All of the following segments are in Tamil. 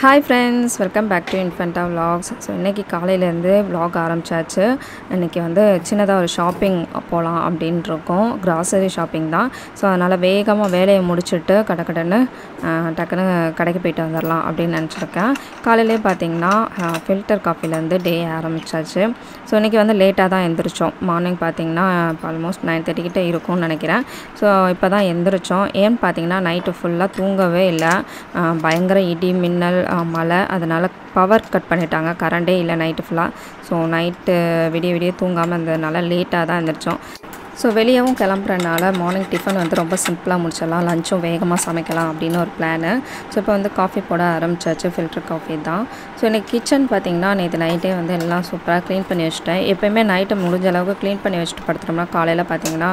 hi friends welcome back to இன்ஃபென்டா vlogs ஸோ இன்றைக்கி காலையிலேருந்து vlog ஆரம்பிச்சாச்சு இன்றைக்கி வந்து சின்னதாக ஒரு ஷாப்பிங் போகலாம் அப்படின்ட்டு இருக்கோம் கிராசரி ஷாப்பிங் தான் ஸோ அதனால் வேகமாக வேலையை முடிச்சுட்டு கடக்கடன்னு டக்குன்னு கடைக்கு போயிட்டு வந்துடலாம் அப்படின்னு நினச்சிருக்கேன் காலையிலே பார்த்தீங்கன்னா ஃபில்டர் காஃபிலேருந்து டே ஆரம்பிச்சாச்சு ஸோ இன்றைக்கி வந்து லேட்டாக தான் எந்திரிச்சோம் மார்னிங் பார்த்தீங்கன்னா ஆல்மோஸ்ட் நைன் தேர்ட்டிக்கிட்ட இருக்கும்னு நினைக்கிறேன் ஸோ இப்போ தான் எந்திரிச்சோம் ஏன்னு பார்த்தீங்கன்னா நைட்டு ஃபுல்லாக தூங்கவே இல்லை ஆஹ் பயங்கர இடி மின்னல் ஆஹ் மழை அதனால் பவர் கட் பண்ணிட்டாங்க கரண்டே இல்லை நைட்டு ஃபுல்லாக ஸோ நைட்டு விடிய விடிய தூங்காமல் இருந்ததுனால லேட்டாக தான் எந்திரிச்சோம் ஸோ வெளியவும் கிளம்புறனால மார்னிங் டிஃபன் வந்து ரொம்ப சிம்பிளாக முடிச்சிடலாம் லஞ்சும் வேகமாக சமைக்கலாம் அப்படின்னு ஒரு பிளானு ஸோ இப்போ வந்து காஃபி போட ஆரம்பிச்சாச்சு ஃபில்டர் காஃபி தான் ஸோ இன்றைக்கி கிச்சன் பார்த்திங்கன்னா நேற்று நைட்டே வந்து எல்லாம் சூப்பராக க்ளீன் பண்ணி வச்சுட்டேன் எப்போயுமே நைட்டு முடிஞ்ச அளவுக்கு க்ளீன் பண்ணி வச்சுட்டு படுத்துட்டோம்னா காலையில் பார்த்திங்கன்னா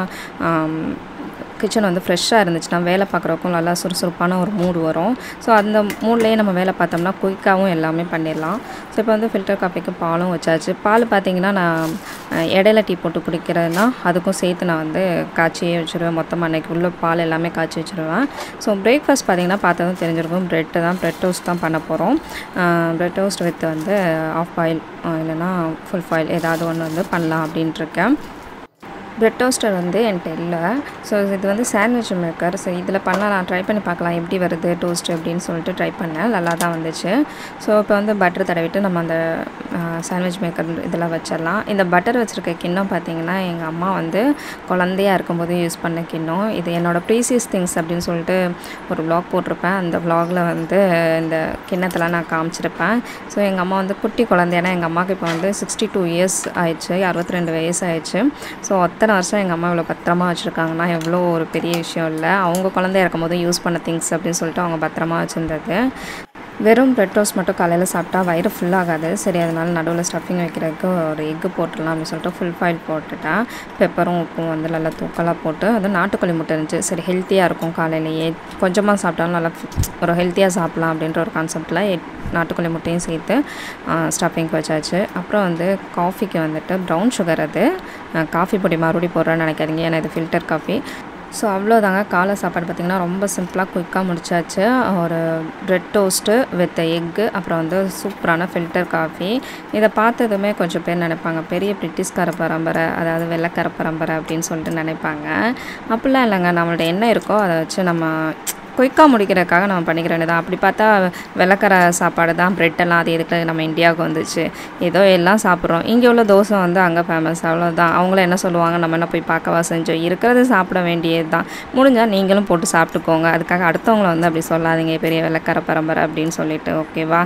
கிச்சன் வந்து ஃப்ரெஷ்ஷாக இருந்துச்சுன்னா வேலை பார்க்குறக்கும் நல்லா சுறுசுறுப்பான ஒரு மூடு வரும் ஸோ அந்த மூட்லேயே நம்ம வேலை பார்த்தோம்னா குயிக்காகவும் எல்லாமே பண்ணிடலாம் ஸோ இப்போ வந்து ஃபில்டர் காஃபிக்கு பாலும் வச்சாச்சு பால் பார்த்தீங்கன்னா நான் அஹ், இடையில டீ போட்டு குடிக்கிறதுனா அதுக்கும் சேர்த்து நான் வந்து காய்ச்சியே வச்சுருவேன் மொத்தமாக அன்றைக்கி உள்ள பால் எல்லாமே காய்ச்சி வச்சுருவேன் ஸோ பிரேக்ஃபாஸ்ட் பார்த்தீங்கன்னா பார்த்ததும் தெரிஞ்சிருக்கும் ப்ரெட்டு தான் ப்ரெட் டோஸ்ட் தான் பண்ண போகிறோம் ப்ரெட் டோஸ்ட் வித் வந்து ஆஃப் பாயில் இல்லைன்னா ஃபுல் ஃபாயில் ஏதாவது ஒன்று வந்து பண்ணலாம் அப்படின்ட்டு இருக்கேன் பிரெட் டோஸ்டர் வந்து என்கிட்ட இல்லை ஸோ இது வந்து சாண்ட்விச் மேக்கர் ஸோ இதில் பண்ணலாம் நான் ட்ரை பண்ணி பார்க்கலாம் எப்படி வருது டோஸ்ட் அப்படின்னு சொல்லிட்டு ட்ரை பண்ணேன் நல்லா தான் வந்துச்சு ஸோ இப்போ வந்து பட்டர் தடவிட்டு நம்ம அந்த சாண்ட்விச் மேக்கர் இதில் வச்சிடலாம் இந்த பட்டர் வச்சுருக்க கிண்ணம் பார்த்தீங்கன்னா எங்கள் அம்மா வந்து குழந்தையா இருக்கும்போது யூஸ் பண்ண கிண்ணம் இது என்னோடய ப்ரீசியஸ் திங்ஸ் அப்படின்னு சொல்லிட்டு ஒரு vlog போட்டிருப்பேன் அந்த vlogல வந்து இந்த கிண்ணத்தெல்லாம் நான் காமிச்சிருப்பேன் ஸோ எங்கள் அம்மா வந்து குட்டி குழந்தையானா எங்கள் அம்மாவுக்கு இப்போ வந்து சிக்ஸ்டி டூ இயர்ஸ் ஆயிடுச்சு அறுபத்தி ரெண்டு வயசு ஆயிடுச்சு ஸோ அத்தனை வருஷம் எங்கள் அம்மா இவ்வளோ பத்திரமா வச்சுருக்காங்கன்னா எவ்வளோ ஒரு பெரிய விஷயம் இல்லை அவங்க குழந்தையா இருக்கும் போது யூஸ் பண்ண திங்ஸ் அப்படின்னு சொல்லிட்டு அவங்க பத்திரமா வச்சுருந்தது வெறும் பிரெட் டோஸ்ட் மட்டும் காலையில் சாப்பிட்டா வயிறு ஃபுல்லாகாது சரி அதனால நடுவில் ஸ்டஃபிங் வைக்கிறதுக்கு ஒரு எக்கு போட்டுடலாம் அப்படின்னு சொல்லிட்டு ஃபுல் ஃபாயில் போட்டுட்டேன் பெப்பரும் உப்பும் வந்து நல்லா தூக்கலாக போட்டு அது நாட்டுக்கோழி முட்டை இருந்துச்சு சரி ஹெல்த்தியாக இருக்கும் காலையிலேயே கொஞ்சமாக சாப்பிட்டாலும் நல்லா ஒரு ஹெல்த்தியாக சாப்பிட்லாம் அப்படின்ற ஒரு கான்செப்டில் நாட்டுக்கோழி முட்டையும் சேர்த்து ஸ்டஃபிங்க்கு வச்சாச்சு அப்புறம் வந்து காஃபிக்கு வந்துட்டு ப்ரௌன் சுகர் அது காஃபி பொடி மறுபடியும் போடுறேன்னு நினைக்காதீங்க ஏன்னா இது ஃபில்டர் காஃபி ஸோ அவ்வளோதாங்க காலை சாப்பாடு பார்த்திங்கன்னா ரொம்ப சிம்பிளாக குயிக்காக முடிச்சாச்சு ஒரு ப்ரெட் டோஸ்ட்டு வித் எக்கு அப்புறம் வந்து சூப்பரான ஃபில்டர் காஃபி இதை பார்த்ததுமே கொஞ்சம் பேர் நினைப்பாங்க பெரிய பிரிட்டிஷ்கார பரம்பரை அதாவது வெள்ளைக்கார பரம்பரை அப்படின்னு சொல்லிட்டு நினைப்பாங்க அப்படிலாம் இல்லைங்க நம்மள்ட்ட என்ன இருக்கோ அதை வச்சு நம்ம குயிக்காக முடிக்கிறதுக்காக நம்ம பண்ணிக்கிற வேண்டியதான் அப்படி பார்த்தா வெள்ளக்கரை சாப்பாடு தான் பிரெட்டெல்லாம் அது எதுக்கு நம்ம இந்தியாவுக்கு வந்துச்சு ஏதோ எல்லாம் சாப்பிட்றோம் இங்கே உள்ள தோசை வந்து அங்கே ஃபேமஸ் அவ்வளோதான் அவங்கள என்ன சொல்லுவாங்க நம்ம என்ன போய் பார்க்கவா செஞ்சோம் இருக்கிறது சாப்பிட வேண்டியது தான் முடிஞ்சால் நீங்களும் போட்டு சாப்பிட்டுக்கோங்க அதுக்காக அடுத்தவங்கள வந்து அப்படி சொல்லாதீங்க பெரிய வெள்ளக்கார பரம்பரை அப்படின்னு சொல்லிட்டு ஓகேவா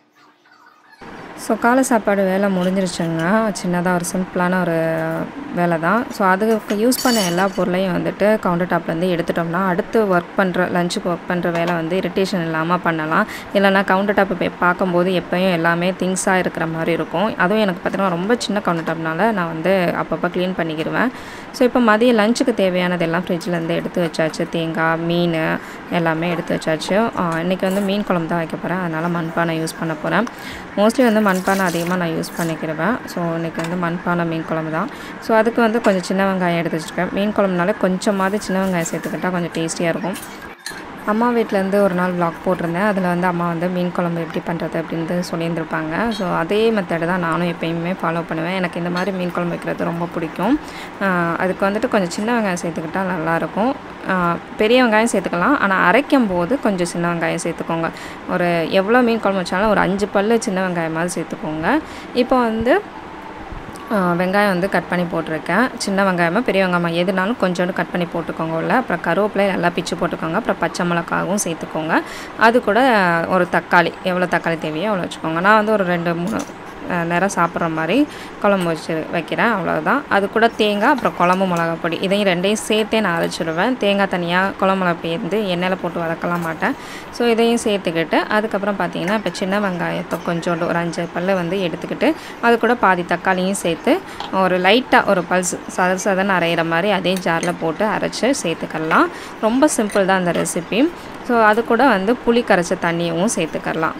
ஸோ காலை சாப்பாடு வேலை முடிஞ்சிருச்சுங்க சின்னதாக ஒரு சிம்பிளான ஒரு வேலை தான் ஸோ அதுக்கு யூஸ் பண்ண எல்லா பொருளையும் வந்துட்டு கவுண்டர் டாப்லேருந்து எடுத்துட்டோம்னா அடுத்து ஒர்க் பண்ணுற லஞ்சுக்கு ஒர்க் பண்ணுற வேலை வந்து இரிட்டேஷன் இல்லாமல் பண்ணலாம் இல்லைனா கவுண்டர் டாப் போய் பார்க்கும்போது எப்போயும் எல்லாமே திங்ஸாக இருக்கிற மாதிரி இருக்கும் அதுவும் எனக்கு பார்த்தீங்கன்னா ரொம்ப சின்ன கவுண்டர் டாப்னால நான் வந்து அப்பப்போ க்ளீன் பண்ணிக்கிடுவேன் ஸோ இப்போ மதிய லஞ்சுக்கு தேவையானது எல்லாம் ஃப்ரிட்ஜ்லேருந்து எடுத்து வச்சாச்சு தேங்காய் மீன் எல்லாமே எடுத்து வச்சாச்சு இன்றைக்கி வந்து மீன் குழம்பு தான் வைக்க போகிறேன் அதனால் மண்பானை யூஸ் பண்ண போகிறேன் மோஸ்ட்லி வந்து மண்பானை அதிகமாக நான் யூஸ் பண்ணிக்கிடுவேன் ஸோ இன்றைக்கி வந்து மண்பானை மீன் குழம்பு தான் ஸோ அதுக்கு வந்து கொஞ்சம் சின்ன வெங்காயம் எடுத்து வச்சுருக்கேன் மீன் குழம்புனால கொஞ்சமாவது சின்ன வெங்காயம் சேர்த்துக்கிட்டால் கொஞ்சம் டேஸ்டியாக இருக்கும் அம்மா வீட்டிலேருந்து ஒரு நாள் vlog போட்டிருந்தேன் அதில் வந்து அம்மா வந்து மீன் குழம்பு எப்படி பண்ணுறது அப்படின்ட்டு சொல்லியிருந்திருப்பாங்க ஸோ அதே மெத்தடு தான் நானும் எப்பயுமே ஃபாலோ பண்ணுவேன் எனக்கு இந்த மாதிரி மீன் குழம்பு வைக்கிறது ரொம்ப பிடிக்கும் ஆஹ் அதுக்கு வந்துட்டு கொஞ்சம் சின்ன வெங்காயம் சேர்த்துக்கிட்டால் நல்லாயிருக்கும் ஆஹ் பெரிய வெங்காயம் சேர்த்துக்கலாம் ஆனால் அரைக்கும் போது கொஞ்சம் சின்ன வெங்காயம் சேர்த்துக்கோங்க ஒரு எவ்வளோ மீன் குழம்பு வச்சாலும் ஒரு அஞ்சு பல்லு சின்ன வெங்காயமாவது சேர்த்துக்கோங்க இப்போ வந்து ஆ, வெங்காயம் வந்து கட் பண்ணி போட்டிருக்கேன் சின்ன வெங்காயமா பெரிய வெங்காயமா எதுனாலும் கொஞ்சோண்டு கட் பண்ணி போட்டுக்கோங்க உள்ள அப்புறம் கருவேப்பிலை நல்லா பிச்சு போட்டுக்கோங்க அப்புறம் பச்சை மிளகாவும் சேர்த்துக்கோங்க அது கூட ஒரு தக்காளி எவ்வளோ தக்காளி தேவையோ அவ்வளோ வச்சுக்கோங்க நான் வந்து ஒரு ரெண்டு மூணு ஆ, நேரம் சாப்பிட்ற மாதிரி குழம்பு வச்சு வைக்கிறேன் அவ்வளோதான் அது கூட தேங்காய் அப்புறம் குழம்பு மிளகா பொடி இதையும் ரெண்டையும் சேர்த்தே நான் அரைச்சிடுவேன் தேங்காய் தனியாக குழம்பு மிளகா பொடி வந்து எண்ணெயில் போட்டு வதக்கலாம் மாட்டேன் ஸோ இதையும் சேர்த்துக்கிட்டு அதுக்கப்புறம் பார்த்தீங்கன்னா இப்போ சின்ன வெங்காயத்தை கொஞ்சோண்டு ஒரு அஞ்சு பல்ல வந்து எடுத்துக்கிட்டு அது கூட பாதி தக்காளியும் சேர்த்து ஒரு லைட்டாக ஒரு பல்ஸ் சத சதன்னு அரைகிற மாதிரி அதே ஜாரில் போட்டு அரைச்சி சேர்த்துக்கலாம் ரொம்ப சிம்பிள் தான் அந்த ரெசிபி ஸோ அது கூட வந்து புளி கரைச்ச தண்ணியவும் சேர்த்துக்கலாம்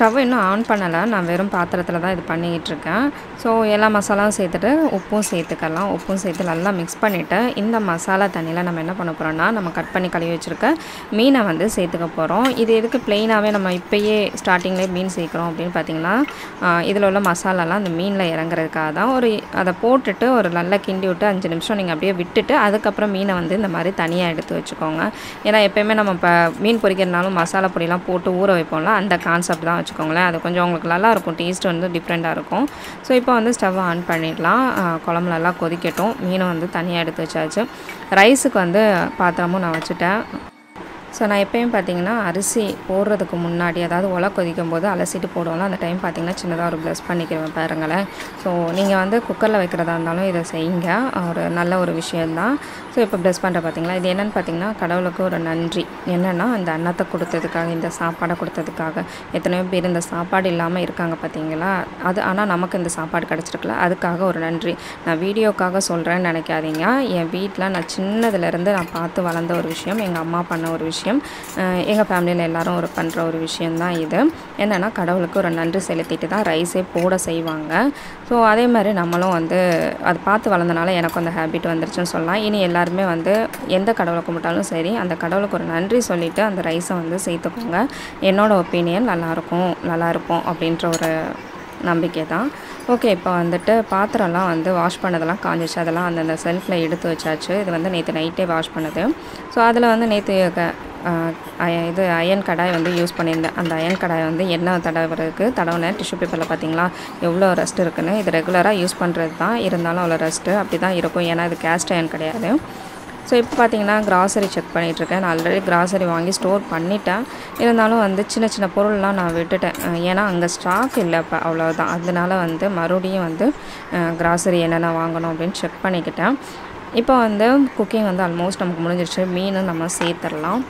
ஸ்டவ் இன்னும் ஆன் பண்ணலை நான் வெறும் பாத்திரத்தில் தான் இது பண்ணிக்கிட்டு இருக்கேன் ஸோ எல்லா மசாலாவும் சேர்த்துட்டு உப்பும் சேர்த்துக்கலாம் உப்பும் சேர்த்து நல்லா மிக்ஸ் பண்ணிவிட்டு இந்த மசாலா தண்ணியில் நம்ம என்ன பண்ண போகிறோம்னா நம்ம கட் பண்ணி கழுவி வச்சுருக்க மீனை வந்து சேர்த்துக்க போகிறோம் இது எதுக்கு ப்ளெயினாகவே நம்ம இப்போயே ஸ்டார்டிங்லேயே மீன் சேர்க்குறோம் அப்படின்னு பார்த்தீங்கன்னா இதில் உள்ள மசாலாலாம் அந்த மீனில் இறங்குறதுக்காக தான் ஒரு அதை போட்டுட்டு ஒரு நல்லா கிண்டி விட்டு அஞ்சு நிமிஷம் நீங்கள் அப்படியே விட்டுட்டு அதுக்கப்புறம் மீனை வந்து இந்த மாதிரி தனியாக எடுத்து வச்சுக்கோங்க ஏன்னா எப்போயுமே நம்ம இப்போ மீன் பொரிக்கிறதுனாலும் மசாலா பொடியெல்லாம் போட்டு ஊற வைப்போம்ல அந்த கான்செப்ட் தான் வச்சுக்கோங்களேன் அது கொஞ்சம் உங்களுக்கு நல்லா இருக்கும் டேஸ்ட் வந்து டிஃப்ரெண்ட்டாக இருக்கும் ஸோ இப்போ வந்து ஸ்டவ் ஆன் பண்ணிடலாம் குழம்பு நல்லா கொதிக்கட்டும் மீனும் வந்து தனியாக எடுத்து வச்சாச்சு ரைஸுக்கு வந்து பாத்திரமும் நான் வச்சுட்டேன் ஸோ நான் எப்பயும் பார்த்தீங்கன்னா அரிசி போடுறதுக்கு முன்னாடி அதாவது ஒலை கொதிக்கும் போது அலசிட்டு போடுவோம்ல அந்த டைம் பார்த்தீங்கன்னா சின்னதாக ஒரு ப்ளஸ் பண்ணிக்கிறேன் பாருங்களேன் ஸோ நீங்கள் வந்து குக்கரில் வைக்கிறதா இருந்தாலும் இதை செய்யுங்க ஒரு நல்ல ஒரு விஷயந்தான் ஸோ இப்போ ப்ளஸ் பண்ணுற பார்த்தீங்களா இது என்னென்னு பார்த்தீங்கன்னா கடவுளுக்கு ஒரு நன்றி என்னென்னா இந்த அன்னத்தை கொடுத்ததுக்காக இந்த சாப்பாடை கொடுத்ததுக்காக எத்தனையோ பேர் இந்த சாப்பாடு இல்லாமல் இருக்காங்க பார்த்தீங்களா அது ஆனால் நமக்கு இந்த சாப்பாடு கிடச்சிருக்குல அதுக்காக ஒரு நன்றி நான் வீடியோக்காக சொல்கிறேன்னு நினைக்காதீங்க என் வீட்டில் நான் சின்னதுலேருந்து நான் பார்த்து வளர்ந்த ஒரு விஷயம் எங்கள் அம்மா பண்ண ஒரு விஷயம் விஷயம் எங்கள் ஃபேமிலியில் எல்லோரும் ஒரு பண்ணுற ஒரு விஷயந்தான் இது என்னென்னா கடவுளுக்கு ஒரு நன்றி செலுத்திட்டு தான் ரைஸே போட செய்வாங்க ஸோ அதே மாதிரி நம்மளும் வந்து அது பார்த்து வளர்ந்தனால எனக்கு அந்த ஹேபிட் வந்துருச்சுன்னு சொல்லலாம் இனி எல்லாருமே வந்து எந்த கடவுளை கும்பிட்டாலும் சரி அந்த கடவுளுக்கு ஒரு நன்றி சொல்லிவிட்டு அந்த ரைஸை வந்து சேர்த்துக்கோங்க என்னோடய ஒப்பீனியன் நல்லாயிருக்கும் நல்லா இருப்போம் அப்படின்ற ஒரு நம்பிக்கை தான் ஓகே இப்போ வந்துட்டு பாத்திரம்லாம் வந்து வாஷ் பண்ணதெல்லாம் காஞ்சிச்சு அதெல்லாம் அந்தந்த செல்ஃபில் எடுத்து வச்சாச்சு இது வந்து நேற்று நைட்டே வாஷ் பண்ணது ஸோ அதில் வந்து நேற்று இது அயன் கடாய் வந்து யூஸ் பண்ணியிருந்தேன் அந்த அயன் கடாய் வந்து எண்ணெய் தடவுறதுக்கு தடவுன டிஷ்யூ பேப்பரில் பார்த்தீங்களா எவ்வளோ ரெஸ்ட் இருக்குன்னு இது ரெகுலராக யூஸ் பண்ணுறது தான் இருந்தாலும் அவ்வளோ ரெஸ்ட்டு அப்படி தான் இருக்கும் ஏன்னா இது கேஸ்ட் அயன் கிடையாது ஸோ இப்போ பார்த்தீங்கன்னா கிராசரி செக் பண்ணிகிட்ருக்கேன் நான் ஆல்ரெடி கிராசரி வாங்கி ஸ்டோர் பண்ணிட்டேன் இருந்தாலும் வந்து சின்ன சின்ன பொருள்லாம் நான் விட்டுட்டேன் ஏன்னா அங்கே ஸ்டாக் இல்லை இப்போ அவ்வளோதான் அதனால வந்து மறுபடியும் வந்து கிராசரி என்னென்ன வாங்கணும் அப்படின்னு செக் பண்ணிக்கிட்டேன் இப்போ வந்து குக்கிங் வந்து ஆல்மோஸ்ட் நமக்கு முடிஞ்சிருச்சு மீன் நம்ம சேர்த்துடலாம்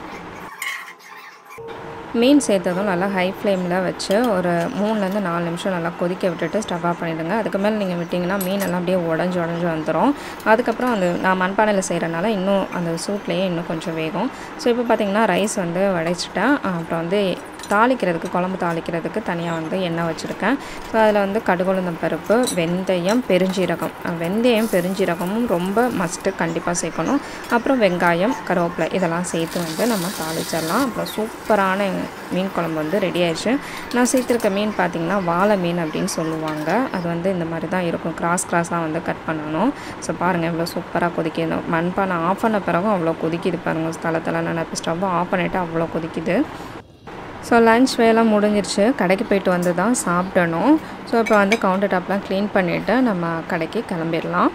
மீன் சேர்த்ததும் நல்லா ஹை ஃப்ளேமில் வச்சு ஒரு மூணுலேருந்து நாலு நிமிஷம் நல்லா கொதிக்க விட்டுட்டு ஸ்டவ் ஆஃப் பண்ணிவிடுங்க அதுக்கு மேலே நீங்கள் விட்டிங்கன்னா மீன் எல்லாம் அப்படியே உடஞ்சி உடஞ்சி வந்துடும் அதுக்கப்புறம் அந்த நான் மண்பானையில் செய்கிறனால இன்னும் அந்த சூட்லேயே இன்னும் கொஞ்சம் வேகும் ஸோ இப்போ பார்த்திங்கன்னா ரைஸ் வந்து வடைச்சிட்டேன் அப்புறம் வந்து தாளிக்கிறதுக்கு குழம்பு தாளிக்கிறதுக்கு தனியாக வந்து எண்ணெய் வச்சுருக்கேன் ஸோ அதில் வந்து கடுகுளுந்தம் பருப்பு வெந்தயம் பெருஞ்சீரகம் வெந்தயம் பெருஞ்சீரகமும் ரொம்ப மஸ்ட்டு கண்டிப்பாக சேர்க்கணும் அப்புறம் வெங்காயம் கருவேப்பிலை இதெல்லாம் சேர்த்து வந்து நம்ம தாளிச்சிடலாம் அப்புறம் சூப்பரான மீன் குழம்பு வந்து ரெடி ஆயிடுச்சு நான் சேர்த்துருக்க மீன் பார்த்திங்கன்னா வாழை மீன் அப்படின்னு சொல்லுவாங்க அது வந்து இந்த மாதிரி தான் இருக்கும் கிராஸ் கிராஸாக வந்து கட் பண்ணணும் ஸோ பாருங்கள் எவ்வளோ சூப்பராக கொதிக்கணும் மண்பானை ஆஃப் பண்ண பிறகும் அவ்வளோ கொதிக்குது பாருங்கள் ஸ்தலத்தில் நான் இப்போ ஸ்டவ்வை ஆஃப் பண்ணிவிட்டு அவ்வளோ கொதிக்குது ஸோ லன்ச் வேலை முடிஞ்சிருச்சு கடைக்கு போயிட்டு வந்து தான் சாப்பிடணும் ஸோ இப்போ வந்து கவுண்டர் டாப்லாம் க்ளீன் பண்ணிவிட்டு நம்ம கடைக்கு கிளம்பிடலாம்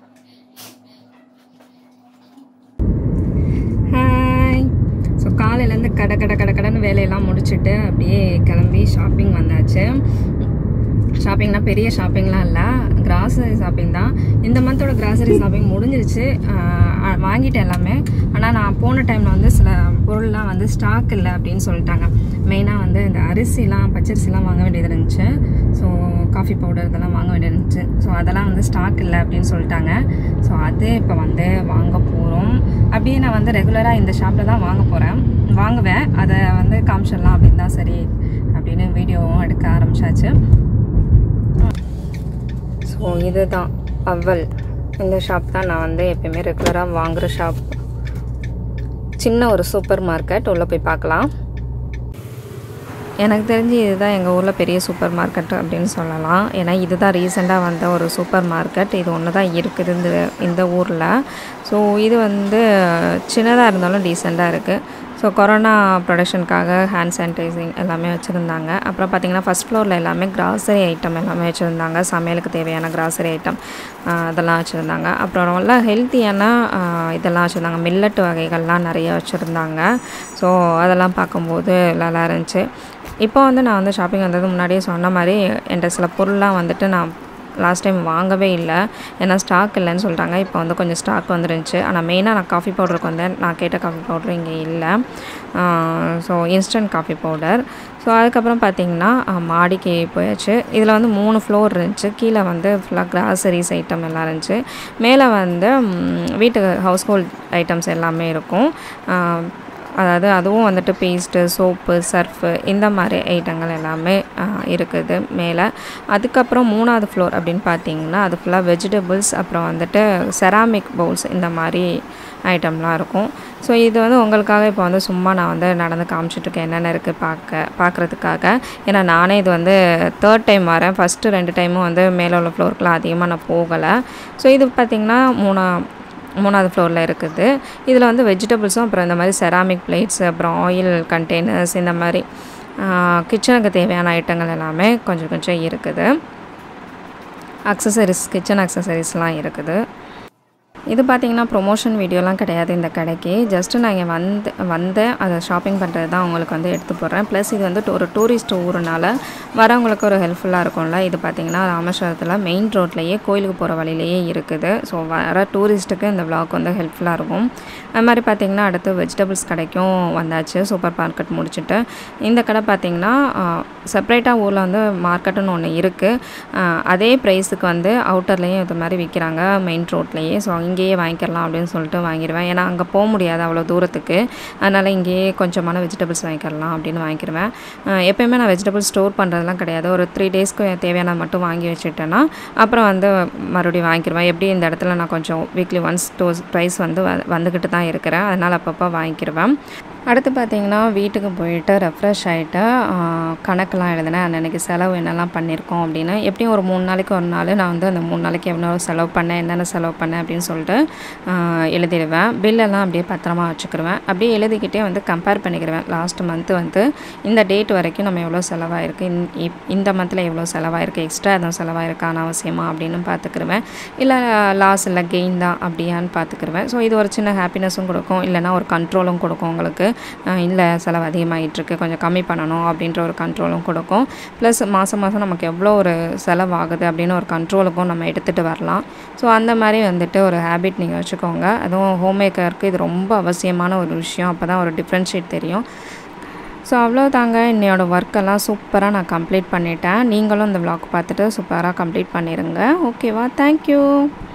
ஹாய் ஸோ காலையிலேருந்து கடை கடை கடை கடைன்னு வேலையெல்லாம் முடிச்சுட்டு அப்படியே கிளம்பி ஷாப்பிங் வந்தாச்சு ஷாப்பிங்னா பெரிய ஷாப்பிங்லாம் இல்லை கிராசரி ஷாப்பிங் தான் இந்த மந்தோட கிராசரி ஷாப்பிங் முடிஞ்சிருச்சு வாங்கிட்டேன் எல்லாமே ஆனால் நான் போன டைமில் வந்து சில பொருள்லாம் வந்து ஸ்டாக் இல்லை அப்படின்னு சொல்லிட்டாங்க மெயினாக வந்து இந்த அரிசிலாம் பச்சரிசிலாம் வாங்க வேண்டியது இருந்துச்சு ஸோ காஃபி பவுடர் இதெல்லாம் வாங்க வேண்டியது இருந்துச்சு ஸோ அதெல்லாம் வந்து ஸ்டாக் இல்லை அப்படின்னு சொல்லிட்டாங்க ஸோ அது இப்போ வந்து வாங்க போகிறோம் அப்படியே நான் வந்து ரெகுலராக இந்த ஷாப்பில் தான் வாங்க போகிறேன் வாங்குவேன் அதை வந்து காமிச்சிடலாம் அப்படின்னு தான் சரி அப்படின்னு வீடியோவும் எடுக்க ஆரம்பிச்சாச்சு ஸோ இதுதான் அவல் இந்த ஷாப் தான் நான் வந்து எப்பயுமே ரெகுலராக வாங்குகிற ஷாப் சின்ன ஒரு சூப்பர் மார்க்கெட் உள்ளே போய் பார்க்கலாம் எனக்கு தெரிஞ்சு இதுதான் எங்கள் ஊரில் பெரிய சூப்பர் மார்க்கெட் அப்படின்னு சொல்லலாம் ஏன்னா இதுதான் ரீசெண்டாக வந்த ஒரு சூப்பர் மார்க்கெட் இது ஒன்று தான் இருக்குது இந்த இந்த ஊரில் ஸோ இது வந்து சின்னதாக இருந்தாலும் டீசெண்டாக இருக்குது ஸோ கொரோனா ப்ரொடக்ஷனுக்காக ஹேண்ட் சானிடைசிங் எல்லாமே வச்சுருந்தாங்க அப்புறம் பார்த்திங்கன்னா ஃபஸ்ட் ஃப்ளோரில் எல்லாமே கிராசரி ஐட்டம் எல்லாமே வச்சுருந்தாங்க சமையலுக்கு தேவையான கிராசரி ஐட்டம் அதெல்லாம் வச்சுருந்தாங்க அப்புறம் நல்லா ஹெல்த்தியான இதெல்லாம் வச்சுருந்தாங்க மில்லட் வகைகள்லாம் நிறைய வச்சுருந்தாங்க ஸோ அதெல்லாம் பார்க்கும்போது நல்லா இருந்துச்சு இப்போ வந்து நான் வந்து ஷாப்பிங் வந்தது முன்னாடியே சொன்ன மாதிரி என்கிட்ட சில பொருள்லாம் வந்துட்டு நான் லாஸ்ட் டைம் வாங்கவே இல்லை ஏன்னா ஸ்டாக் இல்லைன்னு சொல்லிட்டாங்க இப்போ வந்து கொஞ்சம் ஸ்டாக் வந்துருந்துச்சு ஆனால் மெயினாக நான் காஃபி பவுடருக்கு வந்தேன் நான் கேட்ட காஃபி பவுடர் இங்கே இல்லை so instant coffee powder so அதுக்கப்புறம் பார்த்திங்கன்னா மாடிக்கு போயாச்சு இதில் வந்து மூணு ஃப்ளோர் இருந்துச்சு கீழே வந்து ஃபுல்லாக கிராசரிஸ் ஐட்டம் எல்லாம் இருந்துச்சு மேலே வந்து வீட்டு ஹவுஸ் ஹோல்ட் ஐட்டம்ஸ் எல்லாமே இருக்கும் அதாவது அதுவும் வந்துட்டு பேஸ்ட்டு சோப்பு சர்ஃபு இந்த மாதிரி ஐட்டங்கள் எல்லாமே ஆஹ், இருக்குது மேலே அதுக்கப்புறம் மூணாவது ஃப்ளோர் அப்படின்னு பார்த்தீங்கன்னா அது ஃபுல்லாக வெஜிடபிள்ஸ் அப்புறம் வந்துட்டு செராமிக் பவுல்ஸ் இந்த மாதிரி ஐட்டம்லாம் இருக்கும் ஸோ இது வந்து உங்களுக்காக இப்போ வந்து சும்மா நான் வந்து நடந்து காமிச்சிட்ருக்கேன் என்னென்ன இருக்குது பார்க்க பார்க்குறதுக்காக ஏன்னா நானே இது வந்து தேர்ட் டைம் வரேன் ஃபஸ்ட்டு ரெண்டு டைமும் வந்து மேலே உள்ள ஃப்ளோருக்குலாம் அதிகமாக நான் போகலை ஸோ இது பார்த்திங்கன்னா மூணா மூணாவது ஃப்ளோரில் இருக்குது இதில் வந்து வெஜிடபிள்ஸும் அப்புறம் இந்த மாதிரி செராமிக் பிளேட்ஸ் அப்புறம் ஆயில் கண்டெய்னர்ஸ் இந்த மாதிரி கிச்சனுக்கு தேவையான ஐட்டங்கள் எல்லாமே கொஞ்சம் கொஞ்சம் இருக்குது அக்சசரிஸ் கிச்சன் அக்சசரிஸ்லாம் இருக்குது இது பார்த்தீங்கன்னா ப்ரொமோஷன் வீடியோலாம் கிடையாது இந்த கடைக்கு ஜஸ்ட்டு நான் இங்கே வந்து வந்தேன் அதை ஷாப்பிங் பண்ணுறது தான் உங்களுக்கு வந்து எடுத்து போடுறேன் ப்ளஸ் இது வந்து ஒரு டூரிஸ்ட் ஊருனால வரவங்களுக்கு ஒரு ஹெல்ப்ஃபுல்லாக இருக்கும்ல இது பார்த்தீங்கன்னா ராமேஸ்வரத்தில் மெயின் ரோட்லேயே கோயிலுக்கு போகிற வழியிலேயே இருக்குது ஸோ வர டூரிஸ்ட்டுக்கு இந்த vlog வந்து ஹெல்ப்ஃபுல்லாக இருக்கும் அது மாதிரி பார்த்தீங்கன்னா அடுத்து வெஜிடபிள்ஸ் கடைக்கும் வந்தாச்சு சூப்பர் மார்க்கெட் முடிச்சுட்டு இந்த கடை பார்த்தீங்கன்னா செப்பரேட்டாக ஊரில் வந்து மார்க்கெட்டுன்னு ஒன்று இருக்குது அதே ப்ரைஸுக்கு வந்து அவுட்டர்லேயும் இது மாதிரி விற்கிறாங்க மெயின் ரோட்லேயே ஸோ இங்கேயே வாங்கிக்கலாம் அப்படின்னு சொல்லிட்டு வாங்கிடுவேன் ஏன்னா அங்கே போக முடியாது அவ்வளோ தூரத்துக்கு அதனால் இங்கேயே கொஞ்சமான வெஜிடபிள்ஸ் வாங்கிக்கலாம் அப்படின்னு வாங்கிடுவேன் அஹ் எப்பயுமே நான் வெஜிடபிள்ஸ் ஸ்டோர் பண்ணுறதுலாம் கிடையாது ஒரு த்ரீ டேஸ்க்கு தேவையானது மட்டும் வாங்கி வச்சுட்டேன்னா அப்புறம் வந்து மறுபடியும் வாங்கிடுவேன் எப்படி இந்த இடத்துல நான் கொஞ்சம் வீக்லி ஒன்ஸ் டூ ப்ரைஸ் வந்து வ வந்துக்கிட்டு தான் இருக்கிறேன் அதனால் அப்பப்போ வாங்கிக்கிடுவேன் அடுத்து பார்த்தீங்கன்னா வீட்டுக்கு போயிட்டு ரெஃப்ரெஷ் ஆகிட்டு கணக்கெல்லாம் எழுதினேன் அன்னன்னைக்கு செலவு என்னெல்லாம் பண்ணியிருக்கோம் அப்படின்னு எப்படியும் ஒரு மூணு நாளைக்கு ஒரு நாள் நான் வந்து அந்த மூணு நாளைக்கு எவ்வளோ செலவு பண்ணேன் என்னென்ன செலவு பண்ணேன் அப்படின்னு சொல்லிட்டு ஆஹ், எழுதிடுவேன் பில்லெல்லாம் அப்படியே பத்திரமா வச்சுக்கிடுவேன் அப்படியே எழுதிக்கிட்டே வந்து கம்பேர் பண்ணிக்கிடுவேன் லாஸ்ட் மந்த்து வந்து இந்த டேட் வரைக்கும் நம்ம எவ்வளோ செலவாயிருக்கு இந்- இப்- இந்த மந்தில் எவ்வளோ செலவாயிருக்கு எக்ஸ்ட்ரா எதுவும் செலவாயிருக்கா அனாவசியமா அப்படின்னு பார்த்துக்கிடுவேன் இல்லை லாஸ் இல்லை கெயின் தான் அப்படியான்னு பார்த்துக்கிடுவேன் ஸோ இது ஒரு சின்ன ஹாப்பினஸும் கொடுக்கும் இல்லைனா ஒரு கண்ட்ரோலும் கொடுக்கும் உங்களுக்கு அஹ் இல்லை செலவு அதிகமாகிட்டுருக்கு கொஞ்சம் கம்மி பண்ணணும் அப்படின்ற ஒரு கண்ட்ரோலும் கொடுக்கும் ப்ளஸ் மாதம் மாதம் நமக்கு எவ்வளோ ஒரு செலவாகுது அப்படின்னு ஒரு கண்ட்ரோலுக்கும் நம்ம எடுத்துகிட்டு வரலாம் ஸோ அந்த மாதிரி வந்துட்டு ஒரு ஹேபிட் நீங்கள் வச்சுக்கோங்க அதுவும் ஹோம் மேக்கருக்கு இது ரொம்ப அவசியமான ஒரு விஷயம் அப்போ தான் ஒரு டிஃப்ரென்ஷியேட் தெரியும் ஸோ அவ்வளோதாங்க என்னோட ஒர்க்கெல்லாம் சூப்பராக நான் கம்ப்ளீட் பண்ணிட்டேன் நீங்களும் இந்த vlog பார்த்துட்டு சூப்பராக கம்ப்ளீட் பண்ணிடுங்க ஓகேவா தேங்க்யூ